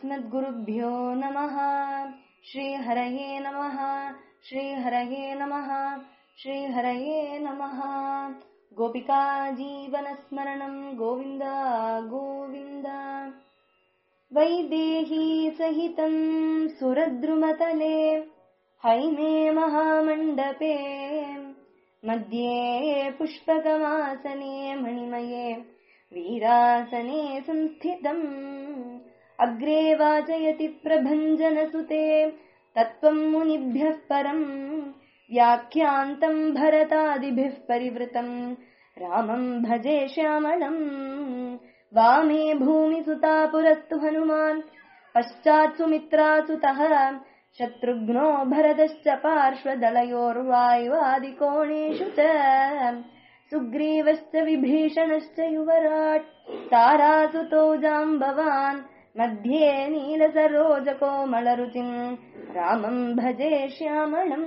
अस्मद्गुरुभ्यो नमः श्रीहरये नमः श्रीहरये नमः श्रीहरये नमः गोपिका जीवनस्मरणं गोविन्द गोविन्द वैदेही सहितं सुरद्रुमतले हैमे महामण्डपे मध्ये पुष्पकमासने मणिमये वीरासने संस्थितम् अग्रे वाचयति प्रभञ्जनसुते तत्त्वम् मुनिभ्यः परम् व्याख्यान्तम् भरतादिभिः परिवृतम् रामम् भजे श्यामलम् वामे भूमिसुता पुरस्तु हनुमान् पश्चात् सुमित्रासुतः शत्रुघ्नो भरतश्च पार्श्वदलयोर्वायुवादिकोणेषु च सुग्रीवश्च विभीषणश्च युवराट् तारासुतो जाम्बवान् मध्ये नीलसरोजकोमलरुचिम् रामम् भजे श्यामलम्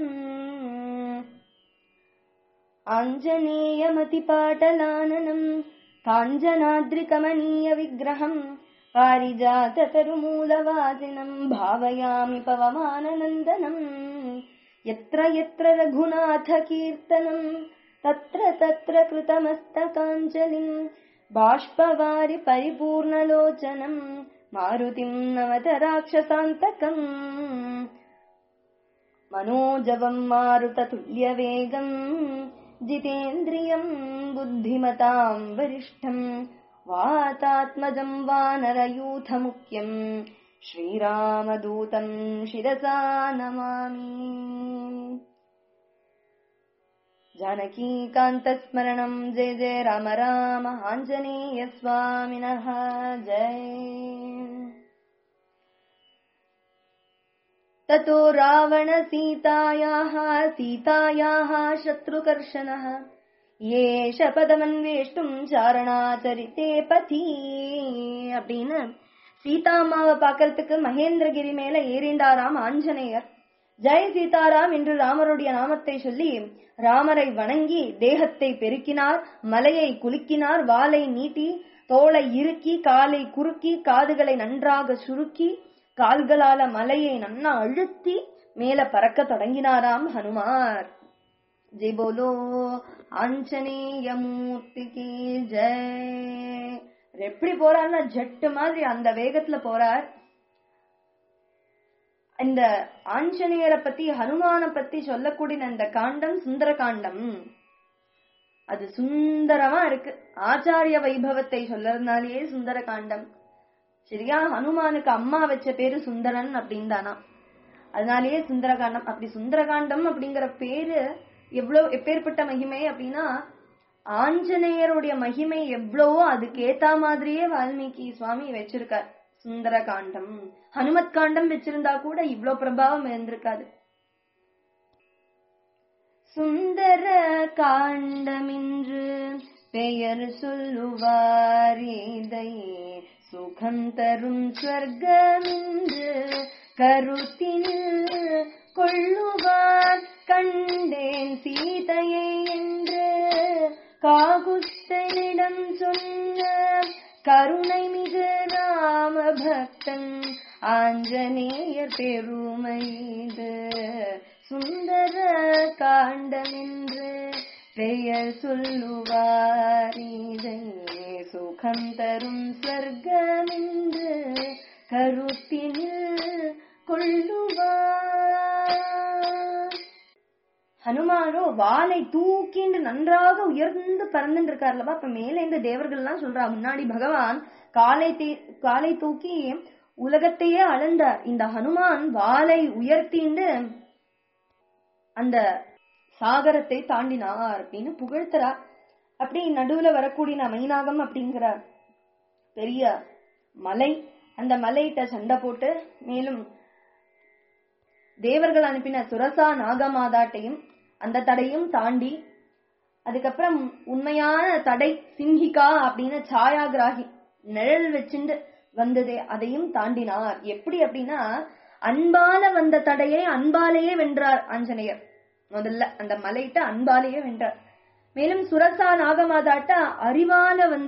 आञ्जनेयमतिपाटलाननम् काञ्जनाद्रिकमनीयविग्रहम् पारिजाततरुमूलवासिनम् भावयामि पवमाननन्दनम् यत्र यत्र रघुनाथकीर्तनम् तत्र तत्र कृतमस्तकाञ्जलिम् बाष्पवारि परिपूर्णलोचनम् मारुतिम् नवत राक्षसान्तकम् मनोजवम् मारुततुल्यवेगम् जितेन्द्रियम् बुद्धिमताम् वरिष्ठम् वातात्मजम् वानरयूथमुख्यम् श्रीरामदूतम् शिरसा नमामि जानकीकान्तस्मरणम् जय जय राम राम आञ्जनेयस्वामिनः जय ततो रावणसीतायाः सीतायाः शत्रुकर्षणः ஏஷ பதமன்வேஷ்டும் சாரணாச்சரித்தே பதி அப்படின்னு சீதாமாவை பார்க்கறதுக்கு மகேந்திரகிரி மேல ஏறிண்டாராம் ஆஞ்சநேயர் ஜெய் சீதாராம் என்று ராமருடைய நாமத்தை சொல்லி ராமரை வணங்கி தேகத்தை பெருக்கினார் மலையை குலுக்கினார் வாளை நீட்டி தோளை இறுக்கி காலை குறுக்கி காதுகளை நன்றாக சுருக்கி கால்களால மலையை நன்னா அழுத்தி மேல பறக்க தொடங்கினாராம் ஹனுமார் ஜெய் போலோ ஆஞ்சநேய மூர்த்திக்கு ஜெய் எப்படி போறாருன்னா ஜெட்டு மாதிரி அந்த வேகத்துல போறார் இந்த ஆஞ்சநேயரை பத்தி ஹனுமான பத்தி சொல்லக்கூடிய இந்த காண்டம் சுந்தர காண்டம் அது சுந்தரமா இருக்கு ஆச்சாரிய வைபவத்தை சொல்லறதுனாலேயே சுந்தர காண்டம் சரியா ஹனுமானுக்கு அம்மா வச்ச பேரு சுந்தரன் அப்படின்னு தானா அதனாலேயே சுந்தரகாண்டம் அப்படி சுந்தரகாண்டம் அப்படிங்கிற பேரு எவ்வளவு எப்பேற்பட்ட மகிமை அப்படின்னா ஆஞ்சநேயருடைய மகிமை எவ்வளவோ அதுக்கு ஏத்த மாதிரியே வால்மீகி சுவாமி வச்சிருக்கார் சுந்தர காண்டம் ஹனுமத் காண்டம் வச்சிருந்தா கூட இவ்வளவு பிரபாவம் இருந்திருக்காது சுந்தர காண்டமின்று பெயர் சொல்லுவார் இதை சுகம் தரும் சொர்க்கமின்று கருத்தினில் கொள்ளுவார் கண்டேன் சீதையை என்று காகுஸ்தனிடம் சொன்ன கருணை மிகு ராம பக்தன் ஆஞ்சநேயர் பெருமைது சுந்தர காண்டமென்று பெயர் சொல்லுவார் இதை சுகம் தரும் சொர்க்கமென்று கருத்தினில் கொள்ளுவார் ஹனுமானோ வாளை தூக்கிண்டு நன்றாக உயர்ந்து பறந்துட்டு இருக்காருலவா அப்ப மேல இந்த தேவர்கள் எல்லாம் சொல்றா முன்னாடி பகவான் காலை காலை தூக்கி உலகத்தையே அளந்தார் இந்த ஹனுமான் வாளை உயர்த்திண்டு அந்த சாகரத்தை தாண்டினார் அப்படின்னு புகழ்த்துறார் அப்படி நடுவுல வரக்கூடிய மைனாகம் அப்படிங்கிற பெரிய மலை அந்த மலையிட்ட சண்டை போட்டு மேலும் தேவர்கள் அனுப்பின சுரசா நாகமாதாட்டையும் அந்த தடையும் தாண்டி அதுக்கப்புறம் உண்மையான தடை சிங்கிகா அப்படின்னு சாயாகிராகி நிழல் வச்சுண்டு வந்ததே அதையும் தாண்டினார் எப்படி அப்படின்னா அன்பால வந்த தடையை அன்பாலேயே வென்றார் ஆஞ்சநேயர் முதல்ல அந்த மலையிட்ட அன்பாலேயே வென்றார் மேலும் சுரசா நாகமாதாட்ட அறிவால வந்தது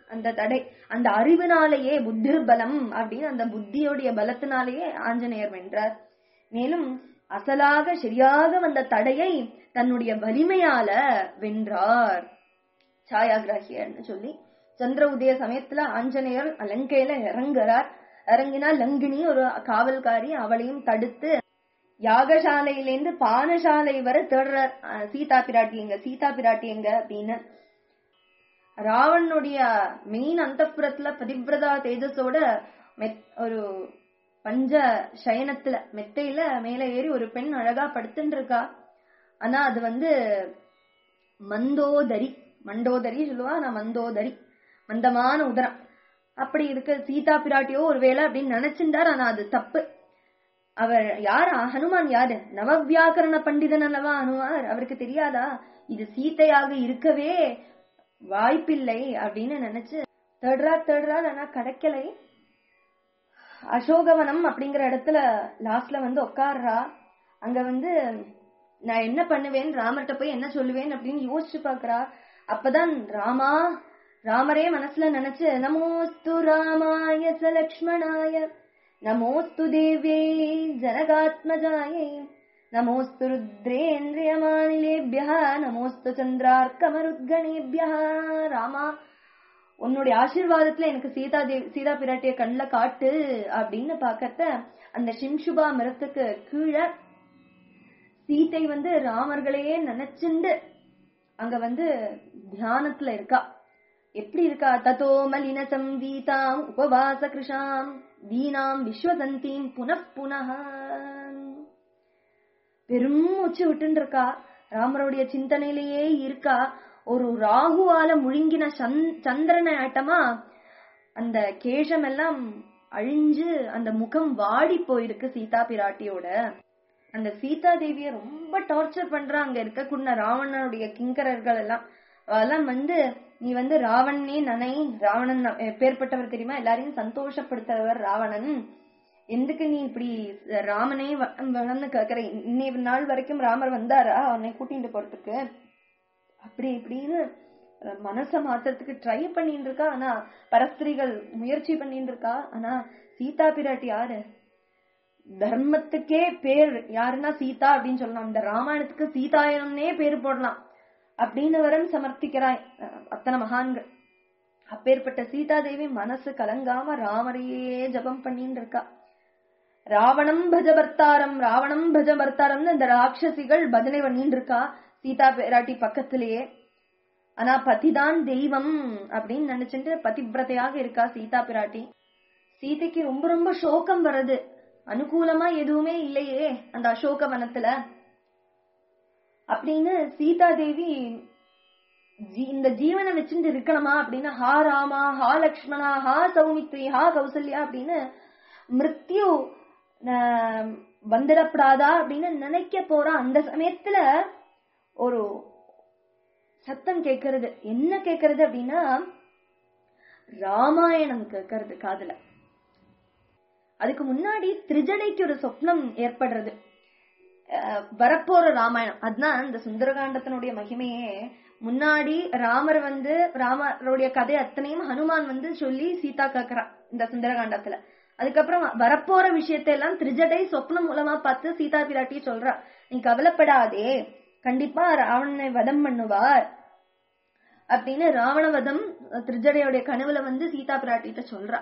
அந்த தடை அந்த அறிவினாலேயே புத்திர் பலம் அப்படின்னு அந்த புத்தியோடைய பலத்தினாலேயே ஆஞ்சநேயர் வென்றார் மேலும் அசலாக சரியாக வந்த தடையை தன்னுடைய வலிமையால வென்றார் சாயாகிராகியர்னு சொல்லி சந்திர உதய சமயத்துல ஆஞ்சநேயர் லங்கையில இறங்குறார் இறங்கினா லங்கினி ஒரு காவல்காரி அவளையும் தடுத்து யாகசாலையிலேருந்து பானசாலை வரை தேடுறார் அஹ் சீதா பிராட்டி எங்க சீதா பிராட்டி எங்க அப்படின்னு ராவனுடைய மெயின் அந்தப்புறத்துல பதிவிரதா தேஜஸோட மெத் ஒரு பஞ்ச சயனத்துல மெத்தையில மேல ஏறி ஒரு பெண் அழகா படுத்துட்டு இருக்கா ஆனா அது வந்து மந்தோதரி மண்டோதரி சொல்லுவா நான் மந்தோதரி மந்தமான உதரம் அப்படி இருக்க சீதா பிராட்டியோ ஒருவேளை அப்படின்னு நினைச்சிருந்தார் ஆனா அது தப்பு அவர் யார் ஹனுமான் யாரு நவவியாக்கரண பண்டிதன் அல்லவா ஹனுமார் அவருக்கு தெரியாதா இது சீதையாக இருக்கவே வாய்ப்பில்லை அப்படின்னு நினைச்சு தேடுறா தேடுறா ஆனா கிடைக்கலை அசோகவனம் அப்படிங்கிற இடத்துல லாஸ்ட்ல வந்து உட்கார்றா அங்க வந்து நான் என்ன பண்ணுவேன் ராமர்கிட்ட போய் என்ன சொல்லுவேன் அப்படின்னு யோசிச்சு பாக்குறா அப்பதான் ராமா ராமரே மனசுல நினைச்சு நமோஸ்து ராமாய ச லக்ஷ்மணாய நமோஸ்து தேவ்யை ஜனகாத்மஜாயை நமோஸ்து ருத்ரேந்திரியமானிலேபியா நமோஸ்து சந்திரார்க்கமருத்கணேபியா ராமா உன்னுடைய ஆசீர்வாதத்துல எனக்கு சீதா தேவி சீதா பிராட்டிய கண்ணுல காட்டு அப்படின்னு பாக்கத்த அந்த சிம்சுபா மரத்துக்கு கீழே சீதை வந்து ராமர்களையே நினைச்சுண்டு அங்க வந்து தியானத்துல இருக்கா எப்படி இருக்கா ததோ மலின சம்வீதாம் உபவாச கிருஷாம் தீனாம் விஸ்வசந்தீம் புனః புனः பெரும் உச்சி விட்டு இருக்கா ராமருடைய சிந்தனையிலேயே இருக்கா ஒரு ராகுவால முழுங்கின சந்- சந்திரன ஆட்டமா அந்த கேஷம் எல்லாம் அழிஞ்சு அந்த முகம் வாடி போயிருக்கு சீதா பிராட்டியோட அந்த சீதா தேவிய ரொம்ப டார்ச்சர் பண்றா அங்க இருக்கக்கூடிய ராவணனுடைய கிங்கரர்கள் எல்லாம் அதெல்லாம் வந்து நீ வந்து ராவணனே நனை ராவணன் பேர்பட்டவர் தெரியுமா எல்லாரையும் சந்தோஷப்படுத்துறவர் ராவணன் எதுக்கு நீ இப்படி ராமனே வ- வளர்ந்து கேக்குற இன்னைய நாள் வரைக்கும் ராமர் வந்தாரா அவனை கூட்டிட்டு போறதுக்கு அப்படி இப்படின்னு அஹ், மனச மாத்துறதுக்கு ட்ரை பண்ணிட்டு இருக்கா ஆனா பரஸ்திரிகள் முயற்சி பண்ணிட்டு இருக்கா ஆனா சீதா பிராட்டி யாரு தர்மத்துக்கே பேர் யாருன்னா சீதா அப்படின்னு சொல்லலாம் இந்த ராமாயணத்துக்கு சீதாயனம்னே பேர் போடலாம் அப்படின்னு வரம் சமர்ப்பிக்கிறாய் அஹ், அத்தனை மகான்கள் அப்பேற்பட்ட சீதா தேவி மனசு கலங்காம ராமரையே ஜபம் பண்ணிட்டு இருக்கா ராவணம் பஜ பர்த்தாரம் ராவணம் பஜ பர்த்தாரம்னு இந்த ராட்சசிகள் பதிலை பண்ணிட்டு இருக்கா சீதா பிராட்டி பக்கத்திலேயே ஆனா பதிதான் தெய்வம் அப்படின்னு நினைச்சிட்டு பதிவிரதையாக இருக்கா சீதா பிராட்டி சீதைக்கு ரொம்ப ரொம்ப சோகம் வருது அனுகூலமா எதுவுமே இல்லையே அந்த அசோக வனத்துல அப்படின்னு சீதா தேவி ஜீ- இந்த ஜீவனை வச்சுட்டு இருக்கணுமா அப்படின்னு ஹா ராமா ஹா லக்ஷ்மணா ஹா சௌமித்ரி ஹா கௌசல்யா அப்படின்னு மிருத்யு ஆஹ், வந்துடப்படாதா அப்படின்னு நினைக்க போறா அந்த சமயத்துல ஒரு சத்தம் கேட்கறது என்ன கேட்கறது அப்படின்னா ராமாயணம் கேட்கறது காதுல அதுக்கு முன்னாடி திரிஜடைக்கு ஒரு சொப்னம் ஏற்படுறது அஹ் வரப்போற ராமாயணம் அதுதான் இந்த சுந்தரகாண்டத்தினுடைய மகிமையே முன்னாடி ராமர் வந்து ராமருடைய கதை அத்தனையும் ஹனுமான் வந்து சொல்லி சீதா கேக்குறா இந்த சுந்தரகாண்டத்துல அதுக்கப்புறம் வரப்போற விஷயத்தை எல்லாம் திரிஜடை சொப்னம் மூலமா பார்த்து சீதா பிராட்டி சொல்றா நீ கவலைப்படாதே கண்டிப்பா ராவணனை வதம் பண்ணுவார் அப்படின்னு ராவண வதம் திரிஜடையோட கனவுல வந்து சீதா பிராட்டிட்ட சொல்றா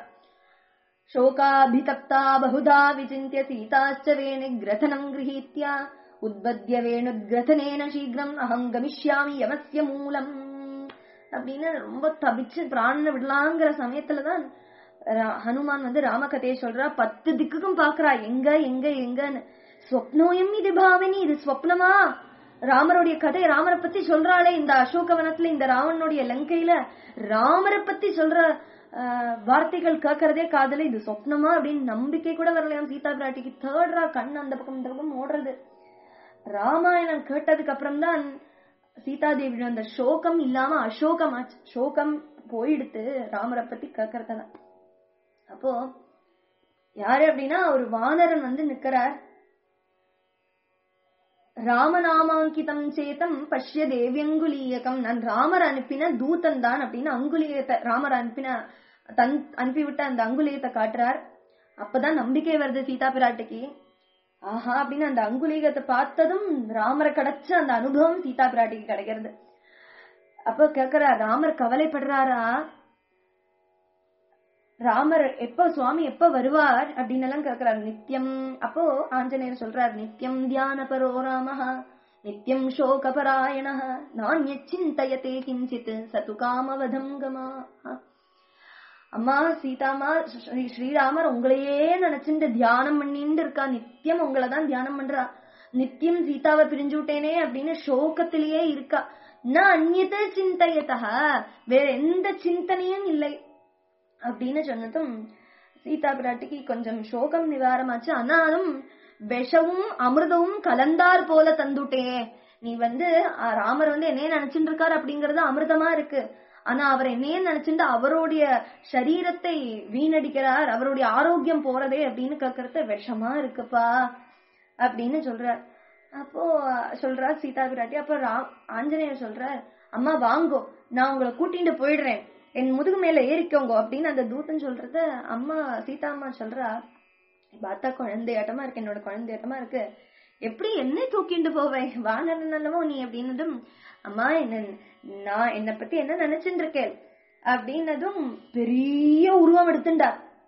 शोकाभितप्ता बहुधा विचिन्त्य सीताश्च वेणिग्रथनम् गृहीत्या उद्बद्य वेणुग्रथनेन शीघ्रम् अहम् गमिष्यामि யமஸ்ய மூலம் அப்படின்னு ரொம்ப தபிச்சு பிராணனை விடலாங்கிற சமயத்துலதான் ரா- ஹனுமான் வந்து ராமகதையை சொல்றா பத்து திக்குக்கும் பாக்குறா எங்க எங்க எங்கன்னு ஸ்வப்னோயம் இது பாவனி இது ஸ்வப்னமா ராமருடைய கதை ராமரை பத்தி சொல்றாளே இந்த அசோகவனத்துல இந்த ராவணனுடைய லங்கையில ராமரை பத்தி சொல்ற ஆஹ், வார்த்தைகள் கேட்கறதே காதல இது சொப்னமா அப்படின்னு நம்பிக்கை கூட வரலையாம் சீதா பிராட்டிக்கு தேர்ட்ரா கண் அந்த பக்கம் இந்த பக்கம் ஓடுறது ராமாயணம் கேட்டதுக்கு அப்புறம் தான் சீதாதேவியோட அந்த சோகம் இல்லாம அசோகம் ஆச்சு சோகம் போயிடுத்து ராமரை பத்தி கேட்கறதுல அப்போ யாரு அப்படின்னா ஒரு வானரன் வந்து நிக்கிறார் ராமநாமாங்கிதம் சேதம் பஷ்ய தேவியங்குலீயகம் நான் ராமர் அனுப்பின தூதன் தான் அப்படின்னு அங்குலியத்தை ராமர் அனுப்பின தன் அனுப்பிவிட்ட அந்த அங்குலியத்தை காட்டுறார் அப்பதான் நம்பிக்கை வருது சீதா பிராட்டிக்கு ஆஹா அப்படின்னு அந்த அங்குலீகத்தை பார்த்ததும் ராமரை கிடைச்ச அந்த அனுபவம் சீதா பிராட்டிக்கு கிடைக்கிறது அப்ப கேக்குறா ராமர் கவலைப்படுறாரா ராமர் எப்ப சுவாமி எப்ப வருவார் அப்படின்னு எல்லாம் கேக்குறாரு நித்தியம் அப்போ ஆஞ்சநேயர் சொல்றார் நித்தியம் தியான பரோ ராமஹ நித்தியம் சோகபராயண நான் சிந்தயத்தே கிஞ்சித் சது காமவதம் கமா அம்மா சீதாமா ஸ்ரீ ஸ்ரீராமர் உங்களையே நினைச்சுட்டு தியானம் பண்ணிட்டு இருக்கா நித்தியம் உங்களை தான் தியானம் பண்றா நித்தியம் சீதாவை பிரிஞ்சு விட்டேனே அப்படின்னு சோகத்திலேயே இருக்கா நான் அந்நியத சிந்தையதா வேற எந்த சிந்தனையும் இல்லை அப்படின்னு சொன்னதும் சீதா பிராட்டிக்கு கொஞ்சம் சோகம் நிவாரமாச்சு ஆனாலும் விஷமும் அமிர்தமும் கலந்தார் போல தந்துட்டே நீ வந்து அஹ், ராமர் வந்து என்னைய நினைச்சுட்டு இருக்காரு அப்படிங்கறது அமிர்தமா இருக்கு ஆனா அவர் என்னையே நினைச்சுட்டு அவருடைய சரீரத்தை வீணடிக்கிறார் அவருடைய ஆரோக்கியம் போறதே அப்படின்னு கேக்குறது விஷமா இருக்குப்பா அப்படின்னு சொல்றார் அப்போ சொல்றா சீதா பிராட்டி அப்ப ரா- ஆஞ்சநேயர் சொல்றார் அம்மா வாங்கோ நான் உங்களை கூட்டிட்டு போயிடுறேன் என் முதுகு மேல ஏறிக்கோங்க அப்படின்னு அந்த தூதன் சொல்றத அம்மா சீதா அம்மா சொல்றா பார்த்தா குழந்தையாட்டமா இருக்கு என்னோட குழந்தையாட்டமா இருக்கு எப்படி என்ன தூக்கிட்டு போவேன் வானல்லவோ நீ அப்படின்னதும் அம்மா என்ன நான் என்னை பத்தி என்ன நினைச்சுட்டு இருக்கேன் அப்படின்னதும் பெரிய உருவம் எடுத்துண்டா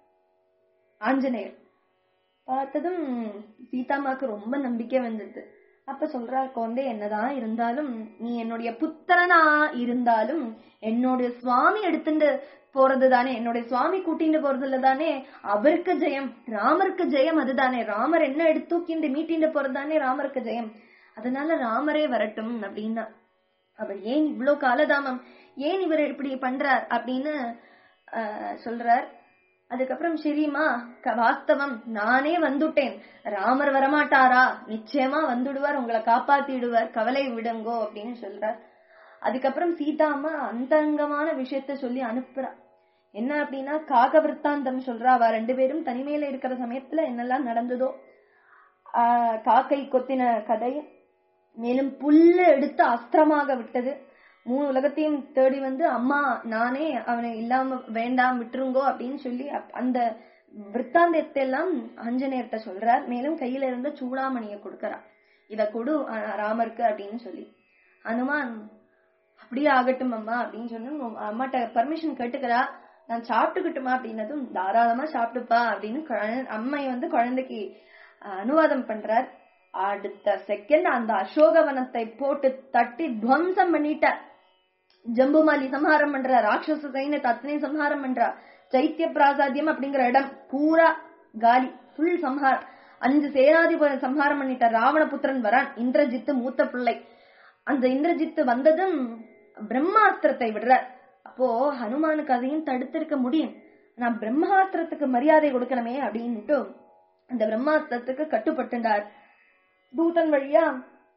ஆஞ்சநேயர் பார்த்ததும் சீதாமாக்கு ரொம்ப நம்பிக்கை வந்தது அப்ப சொல்றா குழந்தை என்னதான் இருந்தாலும் நீ என்னுடைய புத்திரனா இருந்தாலும் என்னுடைய சுவாமி எடுத்துட்டு போறது தானே என்னுடைய சுவாமி கூட்டிட்டு போறதுல தானே அவருக்கு ஜெயம் ராமருக்கு ஜெயம் அதுதானே ராமர் என்ன எடுத்து தூக்கிண்டு மீட்டிண்டு போறது தானே ராமருக்கு ஜெயம் அதனால ராமரே வரட்டும் அப்படின்னா அவர் ஏன் இவ்வளவு காலதாமம் ஏன் இவர் இப்படி பண்றார் அப்படின்னு ஆஹ், சொல்றார் அதுக்கப்புறம் சரிம்மா க- வாஸ்தவம் நானே வந்துட்டேன் ராமர் வரமாட்டாரா நிச்சயமா வந்துடுவார் உங்களை காப்பாத்திடுவார் கவலை விடுங்கோ அப்படின்னு சொல்றார் அதுக்கப்புறம் சீதா அம்மா அந்தங்கமான விஷயத்த சொல்லி அனுப்புறா என்ன அப்படின்னா காக விற்த்தாந்தம் சொல்றா அவ ரெண்டு பேரும் தனிமையில இருக்கிற சமயத்துல என்னெல்லாம் நடந்ததோ ஆஹ் காக்கை கொத்தின கதை மேலும் புல்ல எடுத்து அஸ்திரமாக விட்டது மூணு உலகத்தையும் தேடி வந்து அம்மா நானே அவனை இல்லாம வேண்டாம் விட்டுருங்கோ அப்படின்னு சொல்லி அப்- அந்த விற்த்தாந்தத்தை எல்லாம் ஆஞ்சநேயர்கிட்ட சொல்றார் மேலும் கையில இருந்த சூடாமணியை கொடுக்கறா இத கொடு அஹ், ராமருக்கு அப்படின்னு சொல்லி ஹனுமான் அப்படியே ஆகட்டும் அம்மா அப்படின்னு சொன்னு அம்மாட்ட பர்மிஷன் கேட்டுக்கிறா நான் சாப்பிட்டுக்கிட்டுமா அப்படின்னதும் தாராளமா சாப்பிட்டுப்பா அப்படின்னு குழ- அம்மை வந்து குழந்தைக்கு அஹ், அனுவாதம் பண்றார் அடுத்த செகண்ட் அந்த அசோகவனத்தை போட்டு தட்டி துவம்சம் பண்ணிட்டார் ஜம்புமாலி சம்ஹாரம் பண்றா ராட்சச சைன்யத்தை அத்தனை சம்ஹாரம் பண்றா சைத்திய பிராசாத்தியம் அப்படிங்கிற இடம் பூரா காலி ஃபுல் சம்ஹாரம் அஞ்சு சேனாதிபதி சம்ஹாரம் பண்ணிட்டார் ராவணபுத்திரன் வரான் இந்திரஜித்து மூத்த பிள்ளை அந்த இந்திரஜித்து வந்ததும் பிரம்மாஸ்திரத்தை விடுறார் அப்போ ஹனுமானுக்கு அதையும் தடுத்திருக்க முடியும் நான் பிரம்மாஸ்திரத்துக்கு மரியாதை கொடுக்கணுமே அப்படின்ட்டு அந்த பிரம்மாஸ்திரத்துக்கு கட்டுப்பட்டுண்டார் தூதன் வழியா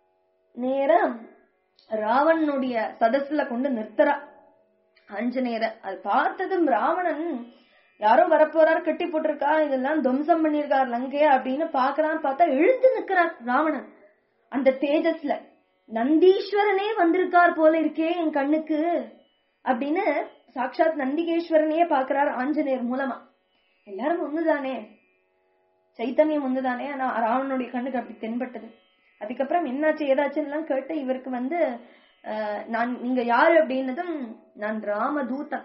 நேரா ராவணனுடைய சதஸ்ல கொண்டு நிறுத்துறா ஆஞ்சநேயரை அது பார்த்ததும் ராவணன் யாரோ வரப்போறார் கட்டி போட்டிருக்கா இதெல்லாம் துவம்சம் பண்ணிருக்கார் லங்கைய அப்படின்னு பாக்குறான்னு பார்த்தா எழுந்து நிக்கிறார் ராவணன் அந்த தேஜஸ்ல நந்தீஸ்வரனே வந்திருக்கார் போல இருக்கே என் கண்ணுக்கு அப்படின்னு சாட்சாத் நந்திகேஸ்வரனையே பாக்குறார் ஆஞ்சநேயர் மூலமா எல்லாரும் ஒண்ணுதானே சைத்தன்யம் ஒண்ணுதானே ஆனா ராவணனுடைய கண்ணுக்கு அப்படி தென்பட்டது அதுக்கப்புறம் என்னாச்சு ஏதாச்சுன்னு எல்லாம் கேட்டு இவருக்கு வந்து அஹ், நான் நீங்க யாரு அப்படின்னதும் நான் ராமதூதன்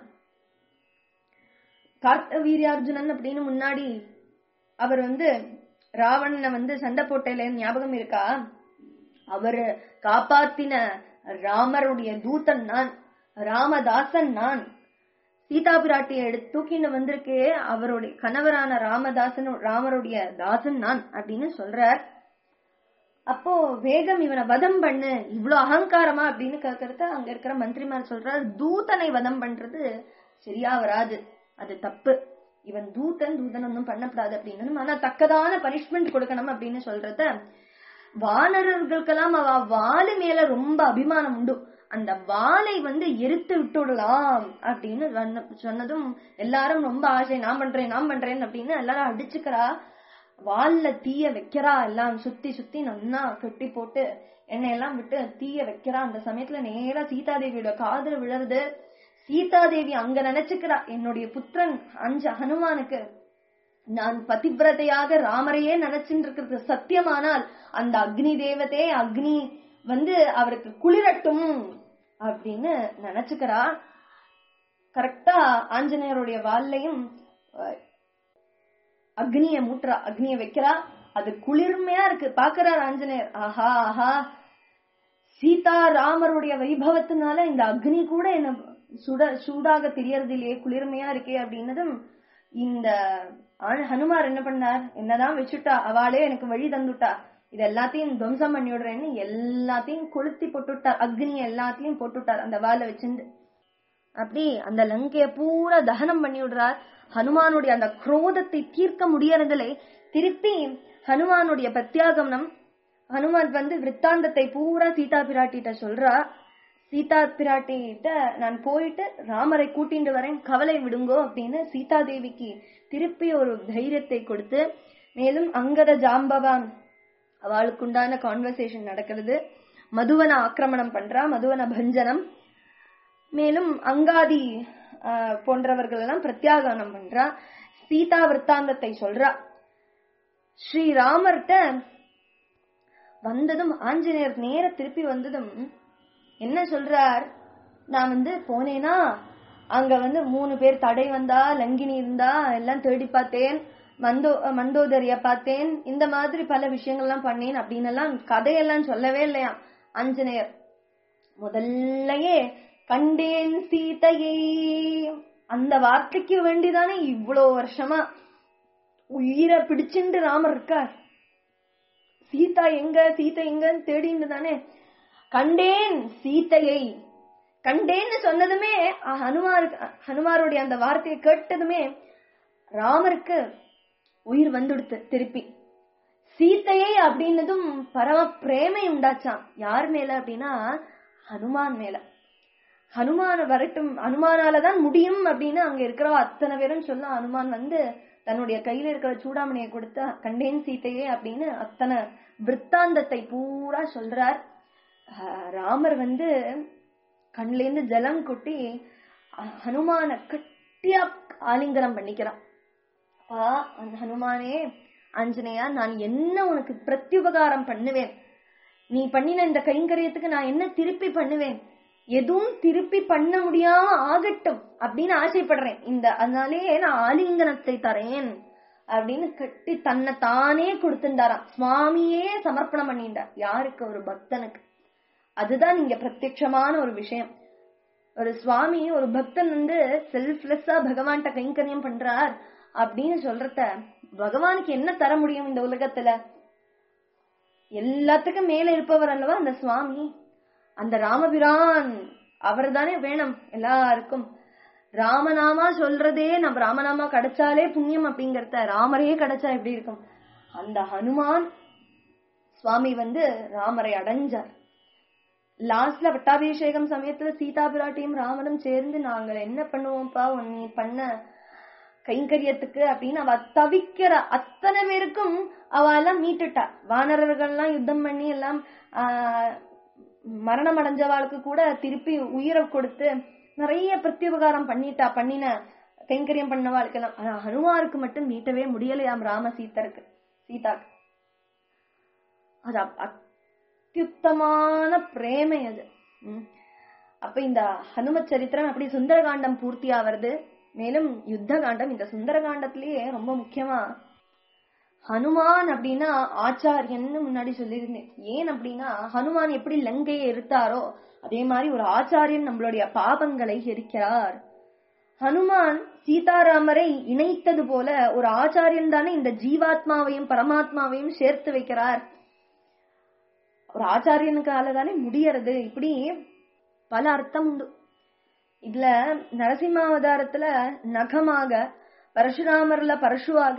கார்த்த வீரியார்ஜுனன் அப்படின்னு முன்னாடி அவர் வந்து ராவணனை வந்து சண்டை போட்டல ஞாபகம் இருக்கா அவரு காப்பாத்தின ராமருடைய தூதன் நான் ராமதாசன் நான் சீதா பிராட்டியை எடுத்து தூக்கின்னு வந்திருக்கே அவருடைய கணவரான ராமதாசன் ராமருடைய தாசன் நான் அப்படின்னு சொல்றார் அப்போ வேகம் இவனை வதம் பண்ணு இவ்ளோ அகங்காரமா அப்படின்னு கேக்குறத அங்க இருக்கிற மந்திரிமார் சொல்றார் தூதனை வதம் பண்றது சரியா வராது அது தப்பு இவன் தூதன் தூதன் ஒன்றும் பண்ணக்கூடாது அப்படின்னு ஆனா தக்கதான பனிஷ்மெண்ட் கொடுக்கணும் அப்படின்னு சொல்றத வானரர்களுக்கெல்லாம் அவ வாலு மேல ரொம்ப அபிமானம் உண்டு அந்த வாளை வந்து எரித்து விட்டுடலாம் அப்படின்னு சொன்ன- சொன்னதும் எல்லாரும் ரொம்ப ஆசை நான் பண்றேன் நான் பண்றேன் அப்படின்னு எல்லாரும் அடிச்சுக்கிறா வால்ல தீய வைக்கிறா எல்லாம் சுத்தி சுத்தி நன்னா கட்டி போட்டு எண்ணெயெல்லாம் விட்டு தீய வைக்கிறா அந்த சமயத்துல நேரா சீதாதேவியோட காதுல விழருது சீதாதேவி அங்க நினைச்சுக்கிறா என்னுடைய புத்திரன் அஞ்சு ஹனுமானுக்கு நான் பதிவிரதையாக ராமரையே நினைச்சுட்டு இருக்கிறது சத்தியமானால் அந்த அக்னி தேவதே அக்னி வந்து அவருக்கு குளிரட்டும் அப்படின்னு நினைச்சுக்கிறா கரெக்டா ஆஞ்சநேயருடைய வால்லையும் அஹ், அக்னிய மூட்டுறா அக்னிய வைக்கிறா அது குளிர்மையா இருக்கு பாக்குறார் ஆஞ்சநேயர் ஆஹா ஆஹா சீதா ராமருடைய வைபவத்தினால இந்த அக்னி கூட என்ன சுட சூடாக தெரியறது இல்லையே குளிர்மையா இருக்கே அப்படின்னதும் இந்த ஆண் ஹனுமார் என்ன பண்ணார் என்னதான் வச்சுட்டா அவளே எனக்கு வழி தந்துட்டா இது எல்லாத்தையும் துவம்சம் பண்ணி விடுறேன்னு எல்லாத்தையும் கொளுத்தி போட்டுட்டார் அக்னி எல்லாத்தையும் போட்டுட்டார் அந்த வாளை வச்சிருந்து அப்படி அந்த லங்கைய பூரா தகனம் பண்ணி விடுறார் ஹனுமானுடைய அந்த குரோதத்தை தீர்க்க முடியறதில்லை திருப்பி ஹனுமானுடைய பிரத்யாகமனம் ஹனுமான் வந்து விற்த்தாந்தத்தை பூரா சீதா பிராட்டிட்ட சொல்றா சீதா பிராட்டிகிட்ட நான் போயிட்டு ராமரை கூட்டிட்டு வரேன் கவலை விடுங்கோ அப்படின்னு சீதா தேவிக்கு திருப்பி ஒரு தைரியத்தை கொடுத்து மேலும் அங்கத ஜாம்பவான் அவளுக்குண்டான கான்வர்சேஷன் நடக்கிறது மதுவன ஆக்கிரமணம் பண்றா மதுவன பஞ்சனம் மேலும் அங்காதி ஆஹ், போன்றவர்கள் எல்லாம் பிரத்யாகனம் பண்றா சீதா விற்த்தாந்தத்தை சொல்றா ஸ்ரீராமர்கிட்ட வந்ததும் ஆஞ்சநேயர் நேர திருப்பி வந்ததும் என்ன சொல்றார் நான் வந்து போனேனா அங்க வந்து மூணு பேர் தடை வந்தா லங்கினி இருந்தா எல்லாம் தேடி பார்த்தேன் மந்தோ மந்தோதரிய பார்த்தேன் இந்த மாதிரி பல விஷயங்கள்லாம் பண்ணேன் அப்படின்னு எல்லாம் கதையெல்லாம் சொல்லவே இல்லையா ஆஞ்சநேயர் முதல்லயே கண்டேன் சீதையை அந்த வார்த்தைக்கு வேண்டிதானே இவ்வளோ வருஷமா உயிரை பிடிச்சுண்டு ராமர் இருக்கார் சீதா எங்க சீதை எங்கன்னு தேடின்னு தானே கண்டேன் சீதையை கண்டேன்னு சொன்னதுமே அஹ், ஹனுமாருக்கு ஹனுமாருடைய அந்த வார்த்தையை கேட்டதுமே ராமருக்கு உயிர் வந்துடுத்து திருப்பி சீதையை அப்படின்னதும் பரம பிரேமை உண்டாச்சாம் யார் மேல அப்படின்னா ஹனுமான் மேல ஹனுமான் வரட்டும் ஹனுமானாலதான் முடியும் அப்படின்னு அங்க இருக்கிற அத்தனை பேரும் சொல்ல ஹனுமான் வந்து தன்னுடைய கையில இருக்கிற சூடாமணியை கொடுத்து கண்டேன் சீதையே அப்படின்னு அத்தனை விற்த்தாந்தத்தை பூரா சொல்றார் ஆஹ் ராமர் வந்து கண்ல இருந்து ஜலம் கொட்டி அஹ் ஹனுமான கட்டியா ஆலிங்கனம் பண்ணிக்கிறான் அப்பா அந்த ஹனுமானே ஆஞ்சநேயா நான் என்ன உனக்கு பிரத்யுபகாரம் பண்ணுவேன் நீ பண்ணின இந்த கைங்கரியத்துக்கு நான் என்ன திருப்பி பண்ணுவேன் எதுவும் திருப்பி பண்ண முடியாம ஆகட்டும் அப்படின்னு ஆசைப்படுறேன் இந்த அதனாலேயே நான் ஆலிங்கனத்தை தரேன் அப்படின்னு கட்டி தன்னை தானே கொடுத்துட்டாராம் சுவாமியே சமர்ப்பணம் பண்ணிட்டார் யாருக்கு ஒரு பக்தனுக்கு அதுதான் இங்க பிரத்யட்சமான ஒரு விஷயம் ஒரு சுவாமி ஒரு பக்தன் வந்து செல்ஃப்லெஸ்ஸா பகவான்கிட்ட கைங்கரியம் பண்றார் அப்படின்னு சொல்றத பகவானுக்கு என்ன தர முடியும் இந்த உலகத்துல எல்லாத்துக்கும் மேல இருப்பவர் அல்லவா அந்த சுவாமி அந்த ராமபிரான் அவர் தானே வேணும் எல்லாருக்கும் ராமநாமா சொல்றதே நம்ம ராமநாமா கிடைச்சாலே புண்ணியம் அப்படிங்கறத ராமரையே கிடைச்சா எப்படி இருக்கும் அந்த ஹனுமான் சுவாமி வந்து ராமரை அடைஞ்சார் லாஸ்ட்ல பட்டாபிஷேகம் சமயத்துல சீதா பிராட்டியும் ராமனும் சேர்ந்து நாங்க என்ன பண்ணுவோம்ப்பா உன் நீ பண்ண கைங்கரியத்துக்கு அப்படின்னு அவ தவிக்கிற அத்தனை பேருக்கும் அவ எல்லாம் மீட்டுட்டா வானரர்கள்லாம் யுத்தம் பண்ணி எல்லாம் ஆஹ் மரணம் அடைஞ்சவாளுக்கு கூட திருப்பி உயிரை கொடுத்து நிறைய பிரத்யுபகாரம் பண்ணிட்டா பண்ணின கைங்கரியம் பண்ணவாளுக்கெல்லாம் ஆனா ஹனுமாருக்கு மட்டும் மீட்டவே முடியலையாம் ராம சீத்தருக்கு சீதாக்கு அது அப்- அத்யுத்தமான பிரேமை அது ம். அப்ப இந்த ஹனும சரித்திரம் அப்படி சுந்தரகாண்டம் பூர்த்தியா வருது மேலும் யுத்த காண்டம் இந்த சுந்தரகாண்டத்திலேயே ரொம்ப முக்கியமா ஹனுமான் அப்படின்னா ஆச்சாரியன்னு முன்னாடி சொல்லியிருந்தேன் ஏன் அப்படின்னா ஹனுமான் எப்படி லங்கையை எரித்தாரோ அதே மாதிரி ஒரு ஆச்சாரியன் நம்மளுடைய பாபங்களை எரிக்கிறார் ஹனுமான் சீதாராமரை இணைத்தது போல ஒரு ஆச்சாரியன் தானே இந்த ஜீவாத்மாவையும் பரமாத்மாவையும் சேர்த்து வைக்கிறார் ஒரு ஆச்சாரியனுக்கால தானே முடியறது இப்படி பல அர்த்தம் உண்டு இதுல நரசிம்மாவதாரத்துல நகமாக பரசுராமர்ல பரசுவாக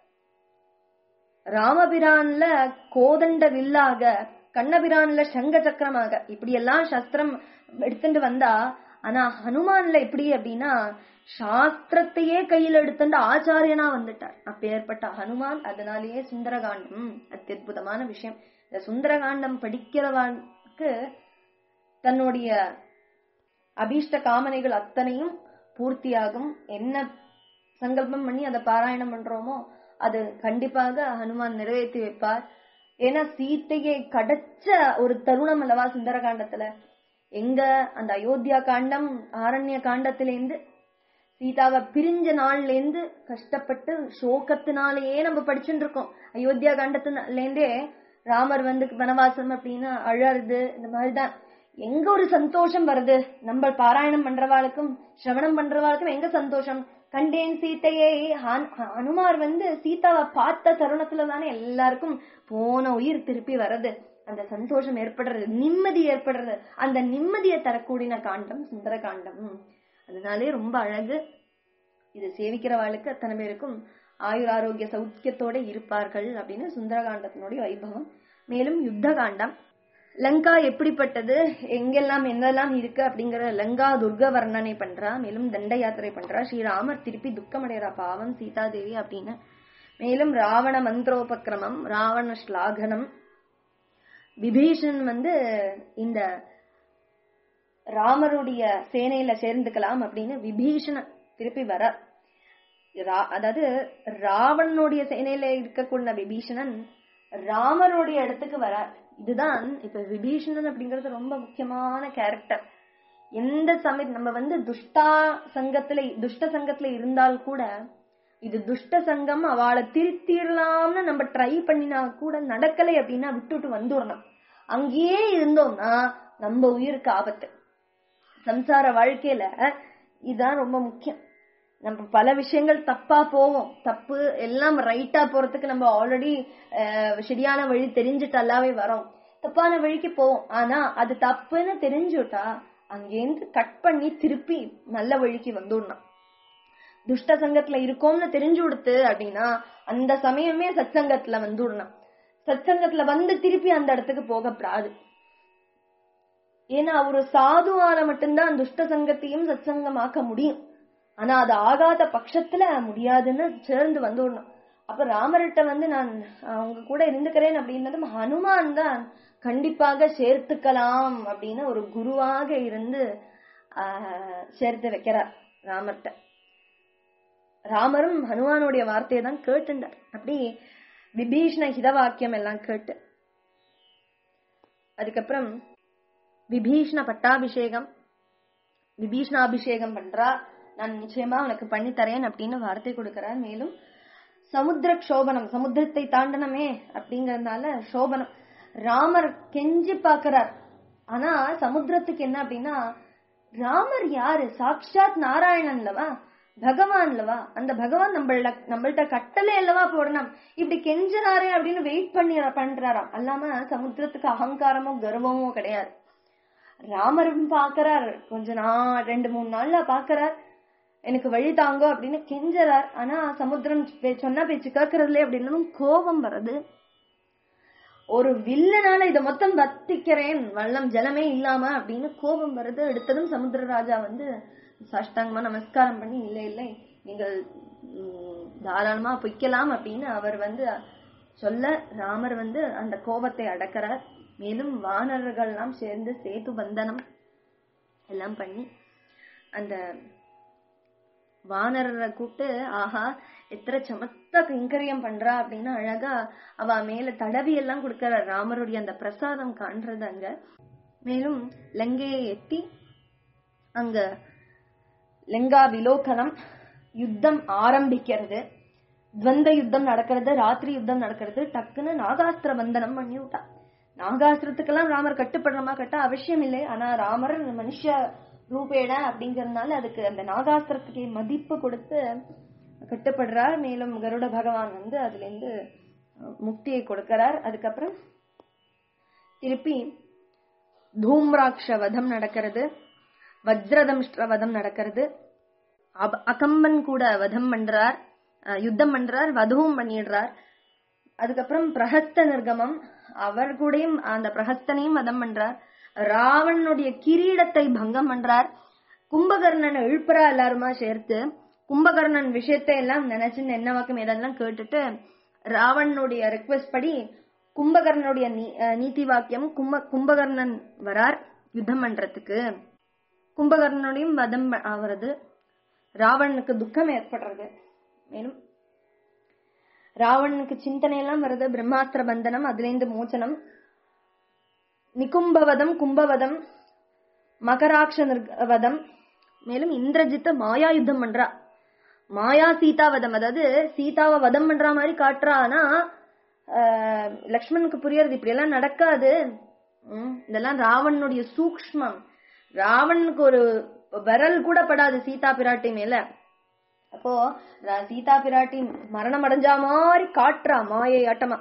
ராமபிரான்ல கோதண்ட வில்லாக கண்ணபிரான்ல சங்க சக்கரமாக இப்படி எல்லாம் சஸ்திரம் எடுத்துட்டு வந்தா ஆனா ஹனுமான்ல எப்படி அப்படின்னா சாஸ்திரத்தையே கையில் எடுத்துட்டு ஆச்சாரியனா வந்துட்டார் அப்பேற்பட்ட ஹனுமான் அதனாலேயே சுந்தரகாண்டம் அத்தியுதமான விஷயம் இந்த சுந்தரகாண்டம் படிக்கிறவனுக்கு தன்னுடைய அபீஷ்ட காமனைகள் அத்தனையும் பூர்த்தியாகும் என்ன சங்கல்பம் பண்ணி அதை பாராயணம் பண்றோமோ அது கண்டிப்பாக ஹனுமான் நிறைவேற்றி வைப்பார் ஏன்னா சீத்தையை கடச்ச ஒரு தருணம் அல்லவா சுந்தரகாண்டத்துல எங்க அந்த அயோத்தியா காண்டம் ஆரண்ய காண்டத்திலேருந்து சீதாவை பிரிஞ்ச நாள்ல இருந்து கஷ்டப்பட்டு சோகத்தினாலேயே நம்ம படிச்சுட்டு இருக்கோம் அயோத்தியா காண்டத்துல இருந்தே ராமர் வந்து வனவாசம் அப்படின்னு அழறது இந்த மாதிரிதான் எங்க ஒரு சந்தோஷம் வருது நம்ம பாராயணம் பண்றவாளுக்கும் சிரவணம் பண்றவாளுக்கும் எங்க சந்தோஷம் கண்டேன் சீத்தையை அனுமார் வந்து சீதாவை பார்த்த தருணத்துல தானே எல்லாருக்கும் போன உயிர் திருப்பி வர்றது அந்த சந்தோஷம் ஏற்படுறது நிம்மதி ஏற்படுறது அந்த நிம்மதியை தரக்கூடிய காண்டம் சுந்தர காண்டம் அதனாலே ரொம்ப அழகு இது சேவிக்கிறவாளுக்கு அத்தனை பேருக்கும் ஆயுர் ஆரோக்கிய சௌக்கியத்தோட இருப்பார்கள் அப்படின்னு சுந்தரகாண்டத்தினுடைய வைபவம் மேலும் யுத்த காண்டம் லங்கா எப்படிப்பட்டது எங்கெல்லாம் என்னெல்லாம் இருக்கு அப்படிங்கிற லங்கா துர்க வர்ணனை பண்றா மேலும் தண்ட யாத்திரை பண்றா ஸ்ரீராமர் திருப்பி துக்கமடைறா பாவம் சீதாதேவி அப்படின்னு மேலும் ராவண மந்திரோபக்கிரமம் ராவண ஸ்லாகனம் விபீஷன் வந்து இந்த ராமருடைய சேனையில சேர்ந்துக்கலாம் அப்படின்னு விபீஷண திருப்பி வர அதாவது ராவணனுடைய சேனையில இருக்கக்கூடிய விபீஷணன் ராமருடைய இடத்துக்கு வரார் இதுதான் இப்ப விபீஷணன் அப்படிங்கிறது ரொம்ப முக்கியமான கேரக்டர் எந்த சமயம் நம்ம வந்து துஷ்டா சங்கத்துல துஷ்ட சங்கத்துல இருந்தால் கூட இது துஷ்ட சங்கம் அவளை திருத்திடலாம்னு நம்ம ட்ரை பண்ணினா கூட நடக்கலை அப்படின்னா விட்டுட்டு வந்துடணும் அங்கேயே இருந்தோம்னா நம்ம உயிருக்கு ஆபத்து சம்சார வாழ்க்கையில இதுதான் ரொம்ப முக்கியம் நம்ம பல விஷயங்கள் தப்பா போவோம் தப்பு எல்லாம் ரைட்டா போறதுக்கு நம்ம ஆல்ரெடி சரியான வழி தெரிஞ்சுட்டு அல்லாவே வரோம் தப்பான வழிக்கு போவோம் ஆனா அது தப்புன்னு தெரிஞ்சுட்டா அங்கேருந்து கட் பண்ணி திருப்பி நல்ல வழிக்கு வந்துடணும் துஷ்ட சங்கத்துல இருக்கோம்னு தெரிஞ்சு கொடுத்து அப்படின்னா அந்த சமயமே சத் சங்கத்துல வந்துடணும் சத் சங்கத்துல வந்து திருப்பி அந்த இடத்துக்கு போகப்படாது ஏன்னா ஒரு சாதுவால மட்டும்தான் துஷ்ட சங்கத்தையும் சத் சங்கமாக்க முடியும் ஆனா அது ஆகாத பட்சத்துல முடியாதுன்னு சேர்ந்து வந்துடணும் அப்ப ராமர்கிட்ட வந்து நான் அவங்க கூட இருந்துக்கிறேன் அப்படின்னதும் ஹனுமான் தான் கண்டிப்பாக சேர்த்துக்கலாம் அப்படின்னு ஒரு குருவாக இருந்து ஆஹ் சேர்த்து வைக்கிறார் ராமர்கிட்ட ராமரும் ஹனுமானுடைய வார்த்தையை தான் கேட்டுண்டார் அப்படி விபீஷ்ண ஹிதவாக்கியம் எல்லாம் கேட்டு அதுக்கப்புறம் விபீஷ்ண பட்டாபிஷேகம் விபீஷ்ணாபிஷேகம் பண்றா நான் நிச்சயமா உனக்கு பண்ணி தரேன் அப்படின்னு வார்த்தை கொடுக்கிறார் மேலும் சமுத்திர க்ஷோபனம் சமுத்திரத்தை தாண்டனமே அப்படிங்கறதுனால சோபனம் ராமர் கெஞ்சி பாக்குறார் ஆனா சமுத்திரத்துக்கு என்ன அப்படின்னா ராமர் யாரு சாக்ஷாத் நாராயணன்லவா பகவான்லவா அந்த பகவான் நம்மள நம்மள்ட்ட கட்டளை அல்லவா போடணும் இப்படி கெஞ்சுறாரே அப்படின்னு வெயிட் பண்ணி பண்றாராம் அல்லாம சமுத்திரத்துக்கு அகங்காரமோ கர்வமோ கிடையாது ராமரும் பாக்குறார் கொஞ்ச நாள் ரெண்டு மூணு நாள்ல பாக்குறார் எனக்கு வழி தாங்கோ அப்படின்னு கெஞ்சறார் ஆனா சமுத்திரம் சொன்ன பேச்சு கேட்கறதுல அப்படின்னாலும் கோபம் வருது ஒரு வில்லனால இத மொத்தம் வத்திக்கிறேன் வள்ளம் ஜலமே இல்லாம அப்படின்னு கோபம் வருது எடுத்ததும் சமுத்திர ராஜா வந்து சாஷ்டாங்கமா நமஸ்காரம் பண்ணி இல்லை இல்லை நீங்கள் தாராளமா பொய்க்கலாம் அப்படின்னு அவர் வந்து சொல்ல ராமர் வந்து அந்த கோபத்தை அடக்கிறார் மேலும் வானர்கள்லாம் சேர்ந்து சேது பந்தனம் எல்லாம் பண்ணி அந்த வானரரை கூப்பிட்டு ஆஹா எத்தனை சமத்த கைங்கரியம் பண்றா அப்படின்னு அழகா அவ மேல தடவி எல்லாம் கொடுக்கற ராமருடைய அந்த பிரசாதம் காண்றது அங்க மேலும் லங்கையை எத்தி அங்க லங்கா விலோகனம் யுத்தம் ஆரம்பிக்கிறது துவந்த யுத்தம் நடக்கிறது ராத்திரி யுத்தம் நடக்கிறது டக்குன்னு நாகாஸ்திர பந்தனம் பண்ணி விட்டா நாகாஸ்திரத்துக்கெல்லாம் ராமர் கட்டுப்படணுமா கட்ட அவசியம் இல்லை ஆனா ராமர் மனுஷ ரூபேட அப்படிங்கறதுனால அதுக்கு அந்த நாகாஸ்திரத்துக்கு மதிப்பு கொடுத்து கட்டுப்படுறார் மேலும் கருட பகவான் வந்து அதுல இருந்து முக்தியை கொடுக்கிறார் அதுக்கப்புறம் திருப்பி தூம்ராட்ச வதம் நடக்கிறது வஜ்ரதம்ஷ்ட வதம் நடக்கிறது அகம்பன் கூட வதம் பண்றார் யுத்தம் பண்றார் வதவும் பண்ணிடுறார் அதுக்கப்புறம் பிரஹஸ்த நிர்கமம் அவர் கூடயும் அந்த பிரஹஸ்தனையும் வதம் பண்றார் ராவணனுடைய கிரீடத்தை பங்கம் பண்றார் கும்பகர்ணனை எழுப்புறா எல்லாருமா சேர்த்து கும்பகர்ணன் விஷயத்தை எல்லாம் நினைச்சு என்ன வாக்கம் ஏதெல்லாம் கேட்டுட்டு ராவணனுடைய ரெக்வெஸ்ட் படி கும்பகர்ணனுடைய நீ- அஹ் நீதி வாக்கியம் கும்ப கும்பகர்ணன் வரார் யுத்தம் பண்றதுக்கு கும்பகர்ணனுடையும் வதம் ப- ஆவறது ராவணனுக்கு துக்கம் ஏற்படுறது மேலும் ராவணனுக்கு சிந்தனை எல்லாம் வருது பிரம்மாஸ்திர பந்தனம் அதுலேருந்து மோச்சனம் நிகும்பவதம் கும்பவதம் மகராட்ச வதம் மேலும் இந்திரஜித்த மாயா யுத்தம் பண்றா மாயா சீதா வதம் அதாவது சீதாவை வதம் பண்ற மாதிரி காட்டுறா ஆனா ஆஹ், லக்ஷ்மணுக்கு புரியறது இப்படி எல்லாம் நடக்காது ம், இதெல்லாம் ராவணனுடைய சூக்ஷ்மம் ராவணனுக்கு ஒரு விரல் கூட படாது சீதா பிராட்டி மேல அப்போ ர- சீதா பிராட்டி மரணம் அடைஞ்சா மாதிரி காட்டுறா மாயை ஆட்டமா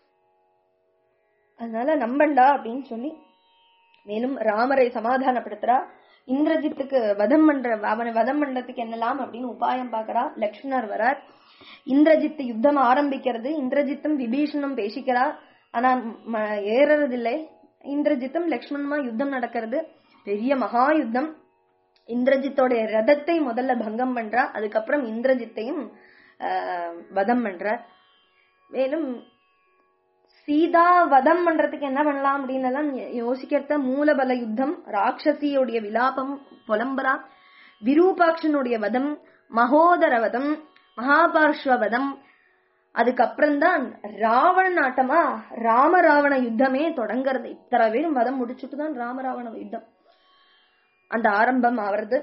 அதனால நம்பண்டா அப்படின்னு சொல்லி மேலும் ராமரை சமாதானப்படுத்துறா இந்திரஜித்துக்கு வதம் பண்ற அவனை வதம் பண்றதுக்கு என்னலாம் அப்படின்னு உபாயம் பாக்குறா லக்ஷ்மணர் வரார் இந்திரஜித்து யுத்தம் ஆரம்பிக்கிறது இந்திரஜித்தும் விபீஷணும் பேசிக்கிறா ஆனா ம- ஏறறதில்லை இந்திரஜித்தும் லக்ஷ்மணுமா யுத்தம் நடக்கிறது பெரிய மகா யுத்தம் இந்திரஜித்தோடைய ரதத்தை முதல்ல பங்கம் பண்றா அதுக்கப்புறம் இந்திரஜித்தையும் ஆஹ், வதம் பண்றார் மேலும் சீதா வதம் பண்றதுக்கு என்ன பண்ணலாம் அப்படின்னு எல்லாம் யோசிக்கிறத மூலபல யுத்தம் ராட்சசியுடைய விலாபம் புலம்பரா விரூபாட்சனுடைய வதம் மகோதர வதம் மகாபார்ஷ்வ வதம் அதுக்கப்புறம் தான் ராவண நாட்டமா ராம ராவண யுத்தமே தொடங்குறது இத்தனை பேரும் வதம் முடிச்சுட்டு தான் ராம ராவண யுத்தம் அந்த ஆரம்பம் ஆவறது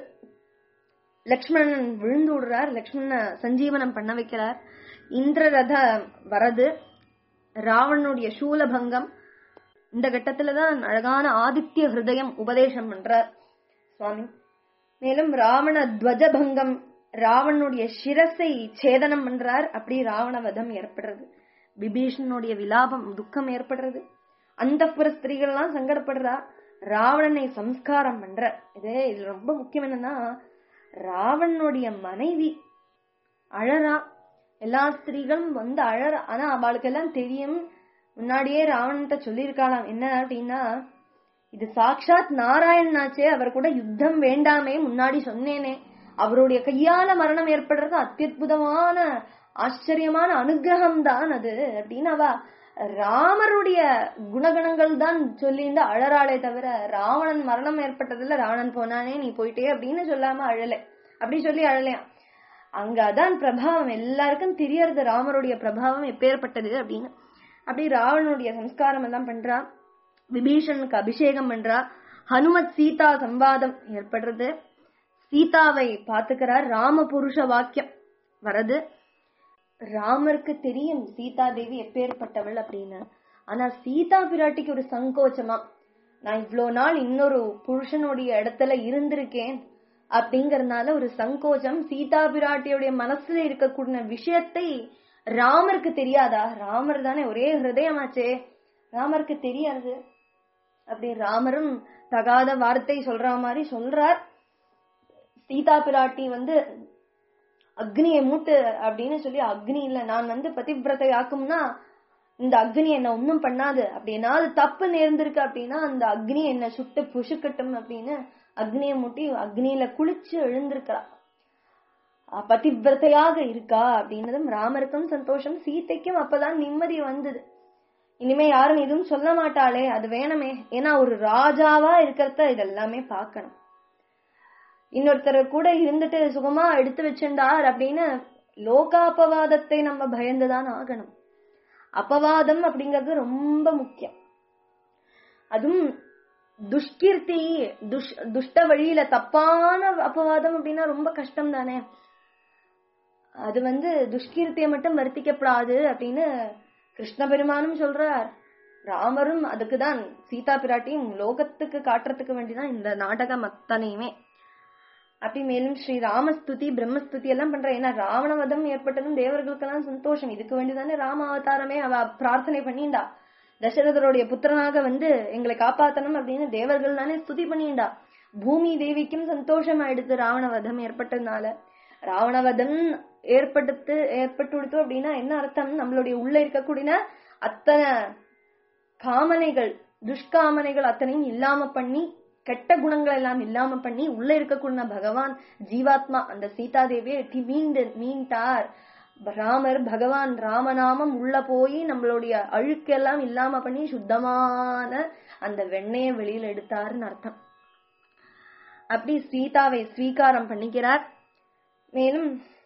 லக்ஷ்மணன் விழுந்து விடுறார் லக்ஷ்மண சஞ்சீவனம் பண்ண வைக்கிறார் இந்திரரத வரது ராவணனுடைய சூலபங்கம் இந்த கட்டத்துல தான் அழகான ஆதித்ய ஹிருதயம் உபதேசம் பண்றார் சுவாமி மேலும் ராவண துவஜபங்கம் ராவணனுடைய சிரசை சேதனம் பண்றார் அப்படி ராவண வதம் ஏற்படுறது விபீஷணனுடைய விலாபம் துக்கம் ஏற்படுறது அந்த ஸ்திரீகள்லாம் சங்கடப்படுறா ராவணனை சம்ஸ்காரம் பண்ற இது இது ரொம்ப முக்கியம் என்னன்னா ராவணனுடைய மனைவி அழறா எல்லா ஸ்திரீகளும் வந்து அழற ஆனா அவளுக்கு எல்லாம் தெரியும் முன்னாடியே ராவணன்ட்ட சொல்லியிருக்காளாம் என்ன அப்படின்னா இது சாக்ஷாத் நாராயணனாச்சே அவர் கூட யுத்தம் வேண்டாமே முன்னாடி சொன்னேனே அவருடைய கையால மரணம் ஏற்படுறது அத்தியுதமான ஆச்சரியமான அனுகிரகம் தான் அது அப்படின்னு அவ ராமருடைய குணகணங்கள் தான் சொல்லியிருந்தா அழறாளே தவிர ராவணன் மரணம் ஏற்பட்டதுல ராவணன் போனானே நீ போயிட்டே அப்படின்னு சொல்லாம அழலை அப்படி சொல்லி அழலையாம் அங்க அதான் பிரபாவம் எல்லாருக்கும் தெரியறது ராமருடைய பிரபாவம் எப்பேற்பட்டது அப்படின்னு அப்படி ராவணனுடைய சம்ஸ்காரம் எல்லாம் பண்றா விபீஷனுக்கு அபிஷேகம் பண்றா ஹனுமத் சீதா சம்வாதம் ஏற்படுறது சீதாவை பாத்துக்கிறார் ராம புருஷ வாக்கியம் வரது ராமருக்கு தெரியும் சீதா தேவி எப்பேற்பட்டவள் அப்படின்னு ஆனா சீதா பிராட்டிக்கு ஒரு சங்கோச்சமா நான் இவ்வளோ நாள் இன்னொரு புருஷனுடைய இடத்துல இருந்திருக்கேன் அப்படிங்கறதுனால ஒரு சங்கோச்சம் சீதா பிராட்டியுடைய மனசுல இருக்கக்கூடிய விஷயத்தை ராமருக்கு தெரியாதா ராமர் தானே ஒரே ஹிருதயமாச்சே ராமருக்கு தெரியாது அப்படி ராமரும் தகாத வார்த்தை சொல்ற மாதிரி சொல்றார் சீதா பிராட்டி வந்து அக்னியை மூட்டு அப்படின்னு சொல்லி அக்னி இல்ல நான் வந்து பதிவிரத்தை ஆக்கும்னா இந்த அக்னி என்ன ஒன்னும் பண்ணாது அப்படின்னா அது தப்பு நேர்ந்திருக்கு அப்படின்னா அந்த அக்னி என்ன சுட்டு புசுக்கட்டும் அப்படின்னு அக்னியை மூட்டி அக்னியில குளிச்சு எழுந்திருக்கிறா அஹ் பதிவிரதையாக இருக்கா அப்படின்னதும் ராமருக்கும் சந்தோஷம் சீதைக்கும் அப்பதான் நிம்மதி வந்தது இனிமே யாரும் எதுவும் சொல்ல மாட்டாளே அது வேணுமே ஏன்னா ஒரு ராஜாவா இருக்கிறத இதெல்லாமே பார்க்கணும் இன்னொருத்தர் கூட இருந்துட்டு சுகமா எடுத்து வச்சிருந்தார் அப்படின்னு லோகாபவாதத்தை நம்ம பயந்துதான் ஆகணும் அபவாதம் அப்படிங்கிறது ரொம்ப முக்கியம் அதுவும் துஷ்கீர்த்தி துஷ் துஷ்ட வழியில தப்பான அபவாதம் அப்படின்னா ரொம்ப கஷ்டம் தானே அது வந்து துஷ்கீர்த்தியை மட்டும் வருத்திக்கப்படாது அப்படின்னு கிருஷ்ண பெருமானும் சொல்றார் ராமரும் அதுக்குதான் சீதா பிராட்டியும் லோகத்துக்கு காட்டுறதுக்கு வேண்டிதான் இந்த நாடகம் அத்தனையுமே அப்படி மேலும் ஸ்ரீ ராமஸ்துதி பிரம்மஸ்துதி எல்லாம் பண்ற ஏன்னா ராவணவதம் ஏற்பட்டதும் தேவர்களுக்கெல்லாம் சந்தோஷம் இதுக்கு வேண்டிதானே ராம அவதாரமே அவ பிரார்த்தனை பண்ணிண்டா தசரதருடைய புத்திரனாக வந்து எங்களை காப்பாத்தணும் அப்படின்னு தேவர்கள் தானே ஸ்துதி பண்ணிண்டா பூமி தேவிக்கும் சந்தோஷம் ஆயிடுத்து ராவணவதம் ஏற்பட்டதுனால ராவணவதம் ஏற்படுத்து ஏற்பட்டு அப்படின்னா என்ன அர்த்தம் நம்மளுடைய உள்ள இருக்கக்கூடிய அத்தனை காமனைகள் துஷ்காமனைகள் அத்தனையும் இல்லாம பண்ணி கெட்ட குணங்கள் எல்லாம் இல்லாம பண்ணி உள்ள இருக்கக்கூடிய பகவான் ஜீவாத்மா அந்த சீதா தேவியை தி- மீண்டு மீண்டார் ராமர் பகவான் ராமநாமம் உள்ள போய் நம்மளுடைய அழுக்கெல்லாம் இல்லாம பண்ணி சுத்தமான அந்த வெண்ணைய வெளியில எடுத்தாருன்னு அர்த்தம் அப்படி சீதாவை ஸ்வீகாரம் பண்ணிக்கிறார் மேலும்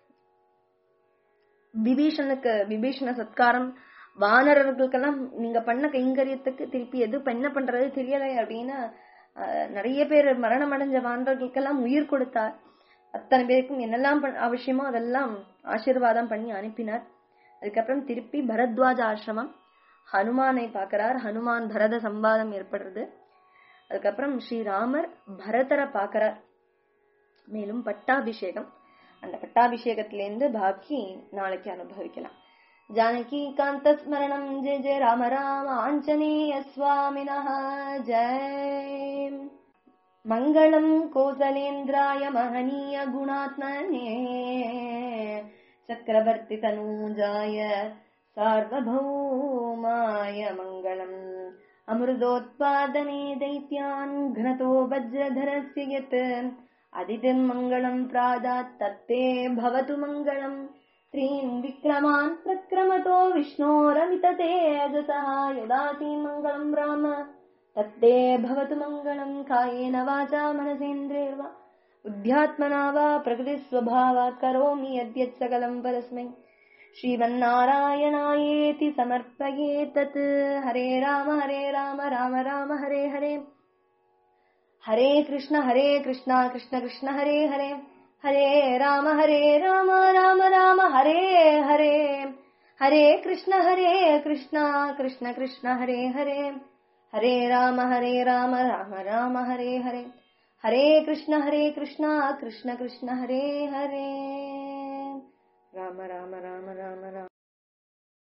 விபீஷனுக்கு விபீஷண சத்காரம் வானரர்களுக்கெல்லாம் நீங்க பண்ண கைங்கரியத்துக்கு திருப்பி எது இப்ப என்ன பண்றது தெரியலை அப்படின்னு அஹ், நிறைய பேர் மரணம் அடைஞ்ச வானரர்களுக்கெல்லாம் உயிர் கொடுத்தார் அத்தனை பேருக்கும் என்னெல்லாம் பண்ண- அவசியமோ அதெல்லாம் ஆசீர்வாதம் பண்ணி அனுப்பினார் அதுக்கப்புறம் திருப்பி பரத்வாஜ ஆசிரமம் ஹனுமானை பார்க்கிறார் ஹனுமான் பரத சம்பாதம் ஏற்படுறது அதுக்கப்புறம் ஸ்ரீராமர் பரதரை பார்க்கிறார் மேலும் பட்டாபிஷேகம் அந்த பட்டாபிஷேகத்திலேருந்து பாக்கி நாளைக்கு அனுபவிக்கலாம் ஜானகி காந்த ஸ்மரணம் ஜெய ஜெய ராம ராம ஆஞ்சநேய சுவாமினः ஜெய மங்களம் கோசலேந்திராய மகனீய குணாத்மனே சக்கரவர்த்தி தனூஜாய सार्वभौमाय मङ्गलम् अमृतोत्पादने दैत्यान् घ्नतो वज्रधरस्य यत् अदितिम् मङ्गलम् प्रादात् तत्ते भवतु मङ्गलम् त्रीन् विक्रमान् प्रक्रमतो विष्णोरमिततेजसः यदाति मङ्गलम् राम तत्ते भवतु मङ्गलम् कायेन वाचा मनसेन्द्रियर्वा बुद्ध्यात्मना वा प्रकृतिस्वभावात् करोमि यद्यत् सकलम् परस्मै श्रीमन्नारायणायेति समर्पये तत् हरे राम हरे राम राम राम हरे हरे हरे कृष्ण हरे कृष्ण कृष्ण कृष्ण हरे हरे हरे राम हरे राम राम राम हरे हरे हरे कृष्ण हरे कृष्ण कृष्ण कृष्ण हरे हरे हरे राम हरे राम राम राम हरे हरे हरे कृष्ण हरे कृष्ण कृष्ण कृष्ण हरे हरे राम राम राम राम राम